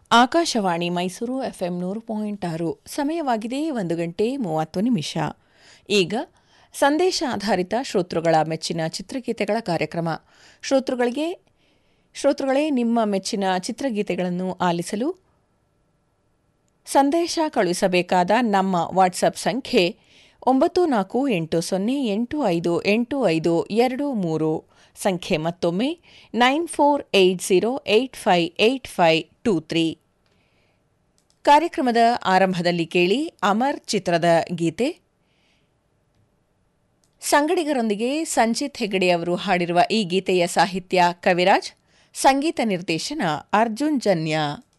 Akashvani Mysuru FM ನೂರು point ಆರು ಸಮಯವಾಗಿದೆ ಒಂದು ಗಂಟೆ ಮೂವತ್ತು ನಿಮಿಷ ಈಗ ಸಂದೇಶ ಆಧಾರಿತ ಶ್ರೋತೃಗಳ ಮೆಚ್ಚಿನ ಚಿತ್ರಗೀತೆಗಳ ಕಾರ್ಯಕ್ರಮ ಶ್ರೋತೃಗಳಿಗೆ ಶ್ರೋತೃಗಳೇ ನಿಮ್ಮ ಮೆಚ್ಚಿನ ಚಿತ್ರಗೀತೆಗಳನ್ನು ಆಲಿಸಲು ಸಂದೇಶ ಕಳುಹಿಸಬೇಕಾದ ನಮ್ಮ ವಾಟ್ಸಪ್ ಸಂಖ್ಯೆ ಒಂಬತ್ತು ನಾಲ್ಕು ಎಂಟು ಸೊನ್ನೆ ಎಂಟು ಐದು ಎಂಟು ಐದು ಎರಡು ಮೂರು ಸಂಖ್ಯೆ ಮತ್ತೊಮ್ಮೆ nine four eight zero eight five eight five two three ಕಾರ್ಯಕ್ರಮದ ಆರಂಭದಲ್ಲಿ ಕೇಳಿ ಅಮರ್ ಚಿತ್ರದ ಗೀತೆ ಸಂಗಡಿಗರೊಂದಿಗೆ ಸಂಚಿತ್ ಹೆಗಡೆ ಅವರು ಹಾಡಿರುವ ಈ ಗೀತೆಯ ಸಾಹಿತ್ಯ ಕವಿರಾಜ್ ಸಂಗೀತ ನಿರ್ದೇಶನ ಅರ್ಜುನ್ ಜನ್ಯ